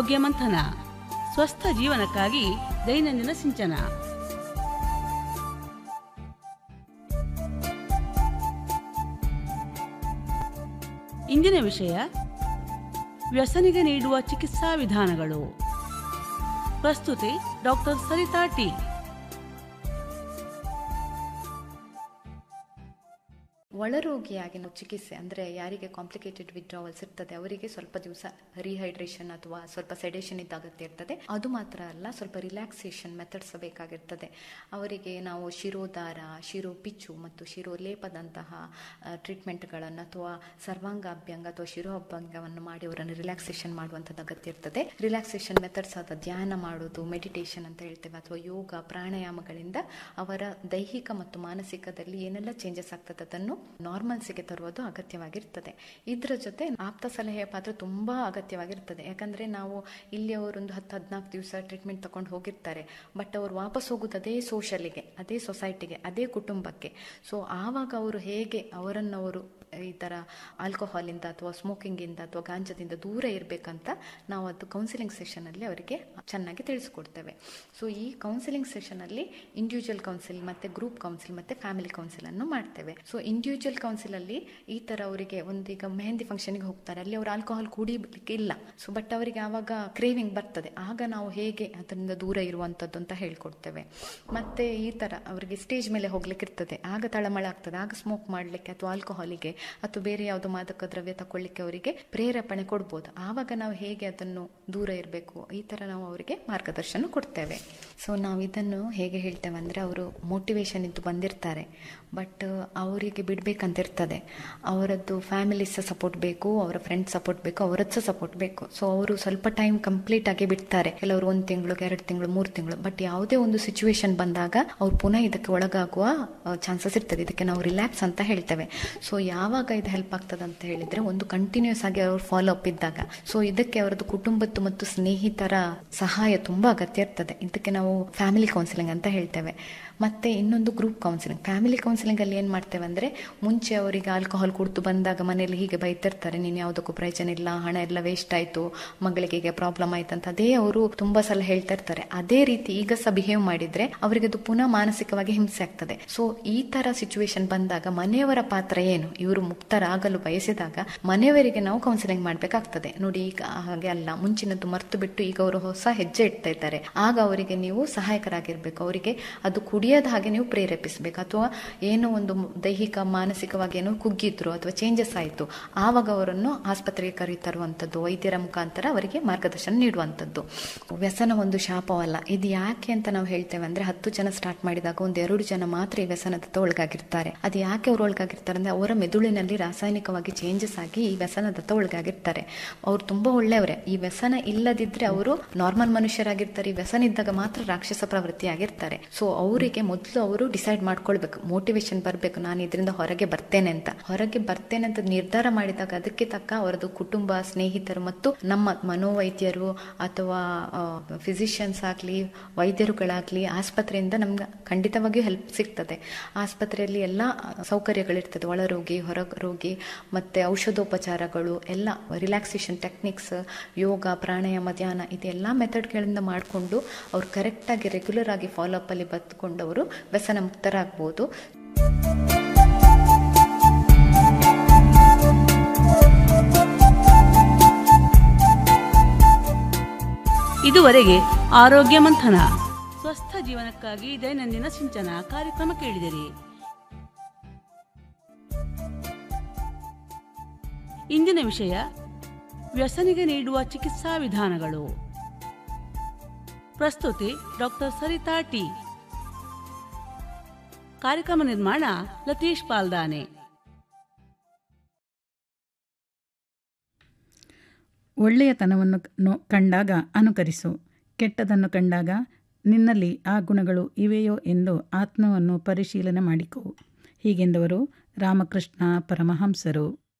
ಆರೋಗ್ಯ ಮಂಥನ ಸ್ವಸ್ಥ ಜೀವನಕ್ಕಾಗಿ ದೈನಂದಿನ ಸಿಂಚನ ಇಂದಿನ ವಿಷಯ ವ್ಯಸನಿಗೆ ನೀಡುವ ಚಿಕಿತ್ಸಾ ವಿಧಾನಗಳು ಪ್ರಸ್ತುತಿ ಡಾಕ್ಟರ್ ಸರಿತಾ ಟಿ ಒಳರೋಗಿಯಾಗಿ ನಾವು ಚಿಕಿತ್ಸೆ ಅಂದರೆ ಯಾರಿಗೆ ಕಾಂಪ್ಲಿಕೇಟೆಡ್ ವಿಡ್ರಾವಲ್ಸ್ ಇರ್ತದೆ ಅವರಿಗೆ ಸ್ವಲ್ಪ ದಿವಸ ರಿಹೈಡ್ರೇಷನ್ ಅಥವಾ ಸ್ವಲ್ಪ ಸೆಡೇಷನ್ ಇದ್ದ ಅಗತ್ಯ ಇರ್ತದೆ ಅದು ಮಾತ್ರ ಅಲ್ಲ ಸ್ವಲ್ಪ ರಿಲ್ಯಾಕ್ಸೇಷನ್ ಮೆಥಡ್ಸ್ ಬೇಕಾಗಿರ್ತದೆ ಅವರಿಗೆ ನಾವು ಶಿರೋದಾರ ಶಿರೋ ಪಿಚ್ಚು ಮತ್ತು ಶಿರೋ ಲೇಪದಂತಹ ಟ್ರೀಟ್ಮೆಂಟ್ಗಳನ್ನು ಅಥವಾ ಸರ್ವಾಂಗ ಅಭ್ಯಂಗ ಅಥವಾ ಶಿರೋ ಅಭ್ಯಂಗವನ್ನು ಮಾಡಿ ಅವರನ್ನು ರಿಲ್ಯಾಕ್ಸೇಷನ್ ಮಾಡುವಂಥದ್ದು ಅಗತ್ಯ ಇರ್ತದೆ ರಿಲ್ಯಾಕ್ಸೇಷನ್ ಮೆಥಡ್ಸ್ ಆದ ಧ್ಯಾನ ಮಾಡೋದು ಮೆಡಿಟೇಷನ್ ಅಂತ ಹೇಳ್ತೇವೆ ಅಥವಾ ಯೋಗ ಪ್ರಾಣಾಯಾಮಗಳಿಂದ ಅವರ ದೈಹಿಕ ಮತ್ತು ಮಾನಸಿಕದಲ್ಲಿ ಏನೆಲ್ಲ ಚೇಂಜಸ್ ಆಗ್ತದೆ ಅದನ್ನು ನಾರ್ಮಲ್ಸಿಗೆ ತರುವುದು ಅಗತ್ಯವಾಗಿರ್ತದೆ ಇದರ ಜೊತೆ ಆಪ್ತ ಸಲಹೆಯ ಪಾತ್ರ ತುಂಬಾ ಅಗತ್ಯವಾಗಿರ್ತದೆ ಯಾಕಂದ್ರೆ ನಾವು ಇಲ್ಲಿ ಅವರೊಂದು ಹತ್ತು ಹದಿನಾಲ್ಕು ದಿವಸ ಟ್ರೀಟ್ಮೆಂಟ್ ತಗೊಂಡು ಹೋಗಿರ್ತಾರೆ ಬಟ್ ಅವರು ವಾಪಸ್ ಹೋಗುದು ಅದೇ ಸೋಷಲಿಗೆ ಅದೇ ಸೊಸೈಟಿಗೆ ಅದೇ ಕುಟುಂಬಕ್ಕೆ ಸೊ ಆವಾಗ ಅವರು ಹೇಗೆ ಅವರನ್ನು ಅವರು ಈ ಥರ ಆಲ್ಕೋಹಾಲಿಂದ ಅಥವಾ ಸ್ಮೋಕಿಂಗಿಂದ ಅಥವಾ ಗಾಂಜದಿಂದ ದೂರ ಇರಬೇಕಂತ ನಾವು ಅದು ಕೌನ್ಸಿಲಿಂಗ್ ಸೆಷನಲ್ಲಿ ಅವರಿಗೆ ಚೆನ್ನಾಗಿ ತಿಳಿಸ್ಕೊಡ್ತೇವೆ ಸೊ ಈ ಕೌನ್ಸಿಲಿಂಗ್ ಸೆಷನಲ್ಲಿ ಇಂಡಿವಿಜುವಲ್ ಕೌನ್ಸಿಲ್ ಮತ್ತು ಗ್ರೂಪ್ ಕೌನ್ಸಿಲ್ ಮತ್ತು ಫ್ಯಾಮಿಲಿ ಕೌನ್ಸಿಲನ್ನು ಮಾಡ್ತೇವೆ ಸೊ ಇಂಡಿವಿಜುವಲ್ ಕೌನ್ಸಿಲಲ್ಲಿ ಈ ಥರ ಅವರಿಗೆ ಒಂದೀಗ ಮೆಹಂದಿ ಫಂಕ್ಷನ್ಗೆ ಹೋಗ್ತಾರೆ ಅಲ್ಲಿ ಅವರು ಆಲ್ಕೋಹಾಲ್ ಕುಡಿಲಿಕ್ಕೆ ಇಲ್ಲ ಸೊ ಬಟ್ ಅವರಿಗೆ ಆವಾಗ ಕ್ರೇವಿಂಗ್ ಬರ್ತದೆ ಆಗ ನಾವು ಹೇಗೆ ಅದರಿಂದ ದೂರ ಇರುವಂಥದ್ದು ಅಂತ ಹೇಳ್ಕೊಡ್ತೇವೆ ಮತ್ತು ಈ ಥರ ಅವರಿಗೆ ಸ್ಟೇಜ್ ಮೇಲೆ ಹೋಗ್ಲಿಕ್ಕೆ ಇರ್ತದೆ ಆಗ ತಳಮಳ ಆಗ್ತದೆ ಆಗ ಸ್ಮೋಕ್ ಮಾಡಲಿಕ್ಕೆ ಅಥವಾ ಆಲ್ಕೋಹಾಲಿಗೆ ಅಥವಾ ಬೇರೆ ಯಾವುದೋ ಮಾದಕ ದ್ರವ್ಯ ತಗೊಳ್ಳಿಕ್ಕೆ ಅವರಿಗೆ ಪ್ರೇರೇಪಣೆ ಕೊಡ್ಬೋದು ಆವಾಗ ನಾವು ಹೇಗೆ ಅದನ್ನು ದೂರ ಇರಬೇಕು ಈ ಥರ ನಾವು ಅವರಿಗೆ ಮಾರ್ಗದರ್ಶನ ಕೊಡ್ತೇವೆ ಸೊ ನಾವು ಇದನ್ನು ಹೇಗೆ ಹೇಳ್ತೇವೆ ಅಂದರೆ ಅವರು ಮೋಟಿವೇಶನ್ ಇದ್ದು ಬಂದಿರ್ತಾರೆ ಬಟ್ ಅವರಿಗೆ ಬಿಡಬೇಕಂತ ಇರ್ತದೆ ಅವರದ್ದು ಫ್ಯಾಮಿಲಿ ಸಹ ಸಪೋರ್ಟ್ ಬೇಕು ಅವರ ಫ್ರೆಂಡ್ಸ್ ಸಪೋರ್ಟ್ ಬೇಕು ಅವರದ್ದು ಸಹ ಸಪೋರ್ಟ್ ಬೇಕು ಸೊ ಅವರು ಸ್ವಲ್ಪ ಟೈಮ್ ಕಂಪ್ಲೀಟ್ ಆಗಿ ಬಿಡ್ತಾರೆ ಕೆಲವರು ಒಂದು ತಿಂಗಳು ಎರಡು ತಿಂಗಳು ಮೂರು ತಿಂಗಳು ಬಟ್ ಯಾವುದೇ ಒಂದು ಸಿಚುವೇಶನ್ ಬಂದಾಗ ಅವ್ರು ಪುನಃ ಇದಕ್ಕೆ ಒಳಗಾಗುವ ಚಾನ್ಸಸ್ ಇರ್ತದೆ ಇದಕ್ಕೆ ನಾವು ರಿಲ್ಯಾಕ್ಸ್ ಅಂತ ಹೇಳ್ತೇವೆ ಸೊ ಯಾವಾಗ ಇದು ಹೆಲ್ಪ್ ಆಗ್ತದೆ ಅಂತ ಹೇಳಿದ್ರೆ ಒಂದು ಕಂಟಿನ್ಯೂಸ್ ಆಗಿ ಅವ್ರು ಫಾಲೋ ಅಪ್ ಇದ್ದಾಗ ಸೊ ಇದಕ್ಕೆ ಅವರದ್ದು ಕುಟುಂಬದ್ದು ಮತ್ತು ಸ್ನೇಹಿತರ ಸಹಾಯ ತುಂಬಾ ಅಗತ್ಯ ಇರ್ತದೆ ಇದಕ್ಕೆ ನಾವು ಫ್ಯಾಮಿಲಿ ಕೌನ್ಸಿಲಿಂಗ್ ಅಂತ ಹೇಳ್ತೇವೆ ಮತ್ತೆ ಇನ್ನೊಂದು ಗ್ರೂಪ್ ಕೌನ್ಸಿಲಿಂಗ್ ಫ್ಯಾಮಿಲಿ ಕೌನ್ಸಿಲಿಂಗ್ ಅಲ್ಲಿ ಏನ್ ಮಾಡ್ತೇವೆ ಅಂದ್ರೆ ಮುಂಚೆ ಅವರಿಗೆ ಆಲ್ಕೋಹಾಲ್ ಕುಡಿದು ಬಂದಾಗ ಮನೆಯಲ್ಲಿ ಹೀಗೆ ಬೈತಿರ್ತಾರೆ ನೀನು ಯಾವುದಕ್ಕೂ ಪ್ರಯೋಜನ ಇಲ್ಲ ಹಣ ಎಲ್ಲ ವೇಸ್ಟ್ ಆಯ್ತು ಮಗಳಿಗೆ ಹೀಗೆ ಪ್ರಾಬ್ಲಮ್ ಆಯ್ತು ಅಂತ ಅದೇ ಅವರು ತುಂಬಾ ಸಲ ಹೇಳ್ತಾ ಇರ್ತಾರೆ ಅದೇ ರೀತಿ ಈಗ ಸಹ ಬಿಹೇವ್ ಮಾಡಿದ್ರೆ ಅವರಿಗೆ ಅದು ಪುನಃ ಮಾನಸಿಕವಾಗಿ ಹಿಂಸೆ ಆಗ್ತದೆ ಸೊ ಈ ತರ ಸಿಚುವೇಶನ್ ಬಂದಾಗ ಮನೆಯವರ ಪಾತ್ರ ಏನು ಇವರು ಮುಕ್ತರಾಗಲು ಬಯಸಿದಾಗ ಮನೆಯವರಿಗೆ ನಾವು ಕೌನ್ಸಿಲಿಂಗ್ ಮಾಡ್ಬೇಕಾಗ್ತದೆ ನೋಡಿ ಈಗ ಹಾಗೆ ಅಲ್ಲ ಮುಂಚಿನದ್ದು ಮರ್ತು ಬಿಟ್ಟು ಈಗ ಅವರು ಹೊಸ ಹೆಜ್ಜೆ ಇಡ್ತಾ ಇದ್ದಾರೆ ಆಗ ಅವರಿಗೆ ನೀವು ಸಹಾಯಕರಾಗಿರ್ಬೇಕು ಅವರಿಗೆ ಅದು ಕುಡಿಯೋದ ಹಾಗೆ ನೀವು ಪ್ರೇರೇಪಿಸಬೇಕು ಅಥವಾ ಏನೋ ಒಂದು ದೈಹಿಕ ಮಾನಸಿಕವಾಗಿ ಏನೋ ಕುಗ್ಗಿದ್ರು ಅಥವಾ ಚೇಂಜಸ್ ಆಯಿತು ಆವಾಗ ಅವರನ್ನು ಆಸ್ಪತ್ರೆಗೆ ಕರೆತರುವಂಥದ್ದು ವೈದ್ಯರ ಮುಖಾಂತರ ಅವರಿಗೆ ಮಾರ್ಗದರ್ಶನ ನೀಡುವಂಥದ್ದು ವ್ಯಸನ ಒಂದು ಶಾಪವಲ್ಲ ಇದು ಯಾಕೆ ಅಂತ ನಾವು ಹೇಳ್ತೇವೆ ಅಂದ್ರೆ ಹತ್ತು ಜನ ಸ್ಟಾರ್ಟ್ ಮಾಡಿದಾಗ ಒಂದು ಎರಡು ಜನ ಮಾತ್ರ ಈ ವ್ಯಸನದತ್ತ ಒಳಗಾಗಿರ್ತಾರೆ ಅದು ಯಾಕೆ ಅವರು ಒಳಗಾಗಿರ್ತಾರೆ ಅಂದ್ರೆ ಅವರ ಮೆದುಳಿನಲ್ಲಿ ರಾಸಾಯನಿಕವಾಗಿ ಚೇಂಜಸ್ ಆಗಿ ಈ ವ್ಯಸನದತ್ತ ಒಳಗಾಗಿರ್ತಾರೆ ಅವ್ರು ತುಂಬಾ ಒಳ್ಳೆಯವರೇ ಈ ವ್ಯಸನ ಇಲ್ಲದಿದ್ರೆ ಅವರು ನಾರ್ಮಲ್ ಮನುಷ್ಯರಾಗಿರ್ತಾರೆ ಈ ವ್ಯಸನ ಇದ್ದಾಗ ಮಾತ್ರ ರಾಕ್ಷಸ ಪ್ರವೃತ್ತಿ ಆಗಿರ್ತಾರೆ ಸೊ ಅವರಿಗೆ ಮೊದಲು ಅವರು ಡಿಸೈಡ್ ಮಾಡ್ಕೊಳ್ಬೇಕು ಮೋಟಿವೇಶನ್ ಬರಬೇಕು ನಾನು ಇದರಿಂದ ಹೊರಗೆ ಬರ್ತೇನೆ ಅಂತ ಹೊರಗೆ ಬರ್ತೇನೆ ಅಂತ ನಿರ್ಧಾರ ಮಾಡಿದಾಗ ಅದಕ್ಕೆ ತಕ್ಕ ಅವರದ್ದು ಕುಟುಂಬ ಸ್ನೇಹಿತರು ಮತ್ತು ನಮ್ಮ ಮನೋವೈದ್ಯರು ಅಥವಾ ಫಿಸಿಷಿಯನ್ಸ್ ಆಗಲಿ ವೈದ್ಯರುಗಳಾಗಲಿ ಆಸ್ಪತ್ರೆಯಿಂದ ನಮ್ಗೆ ಖಂಡಿತವಾಗಿಯೂ ಹೆಲ್ಪ್ ಸಿಗ್ತದೆ ಆಸ್ಪತ್ರೆಯಲ್ಲಿ ಎಲ್ಲ ಸೌಕರ್ಯಗಳಿರ್ತದೆ ಒಳರೋಗಿ ಹೊರ ರೋಗಿ ಮತ್ತೆ ಔಷಧೋಪಚಾರಗಳು ಎಲ್ಲ ರಿಲ್ಯಾಕ್ಸೇಷನ್ ಟೆಕ್ನಿಕ್ಸ್ ಯೋಗ ಪ್ರಾಣಾಯಾಮ ಧ್ಯಾನ ಇದೆಲ್ಲ ಮೆಥಡ್ಗಳಿಂದ ಮಾಡಿಕೊಂಡು ಅವ್ರು ಕರೆಕ್ಟಾಗಿ ರೆಗ್ಯುಲರ್ ಆಗಿ ಫಾಲೋ ಅಪ್ ಅಲ್ಲಿ ಬದುಕೊಂಡು ಅವರು ವ್ಯಸನ ಮುಕ್ತರಾಗ್ಬೋದು ಇದುವರೆಗೆ ಆರೋಗ್ಯ ಮಂಥನ ಸ್ವಸ್ಥ ಜೀವನಕ್ಕಾಗಿ ದೈನಂದಿನ ಸಿಂಚನ ಕಾರ್ಯಕ್ರಮ ಕೇಳಿದಿರಿ ಇಂದಿನ ವಿಷಯ ವ್ಯಸನಿಗೆ ನೀಡುವ ಚಿಕಿತ್ಸಾ ವಿಧಾನಗಳು ಪ್ರಸ್ತುತಿ ಡಾಕ್ಟರ್ ಸರಿತಾ ಟಿ ಕಾರ್ಯಕ್ರಮ ನಿರ್ಮಾಣ ಲತೀಶ್ ಪಾಲ್ದಾನೆ ಒಳ್ಳೆಯತನವನ್ನು ನೋ ಕಂಡಾಗ ಅನುಕರಿಸು ಕೆಟ್ಟದನ್ನು ಕಂಡಾಗ ನಿನ್ನಲ್ಲಿ ಆ ಗುಣಗಳು ಇವೆಯೋ ಎಂದು ಆತ್ಮವನ್ನು ಪರಿಶೀಲನೆ ಮಾಡಿಕೊ ಹೀಗೆಂದವರು ರಾಮಕೃಷ್ಣ ಪರಮಹಂಸರು